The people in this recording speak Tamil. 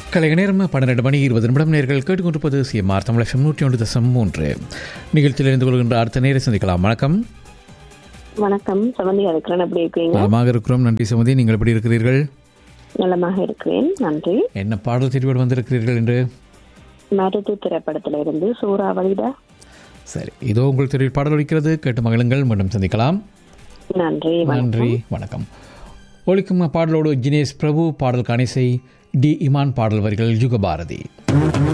கலைக நேரம் பன்னிரண்டு மணி இருபது நிமிடம் நேர்கள் கேட்டுக்கொண்டிருப்பது சிஎம்ஆர் தமிழகம் நூற்றி ஒன்று தசம் மூன்று நிகழ்ச்சியில் இருந்து கொள்கின்ற அடுத்த நேரம் சந்திக்கலாம் வணக்கம் வணக்கம் சமந்தி இருக்கிறேன் எப்படி இருக்கீங்க நலமாக இருக்கிறோம் நன்றி சுமதி நீங்கள் எப்படி இருக்கிறீர்கள் நலமாக இருக்கிறேன் நன்றி என்ன பாடல் தெரிவோடு வந்திருக்கிறீர்கள் என்று மருது திரைப்படத்துல இருந்து சூறாவளிடா சரி இதோ உங்கள் தெரிவில் பாடல் ஒலிக்கிறது கேட்டு மகிழுங்கள் மீண்டும் சந்திக்கலாம் நன்றி வணக்கம். நன்றி வணக்கம் ஒலிக்கும் பாடலோடு ஜினேஷ் பிரபு பாடல் கணிசை டி இமான் பாடல் வரிகள் யுகபாரதி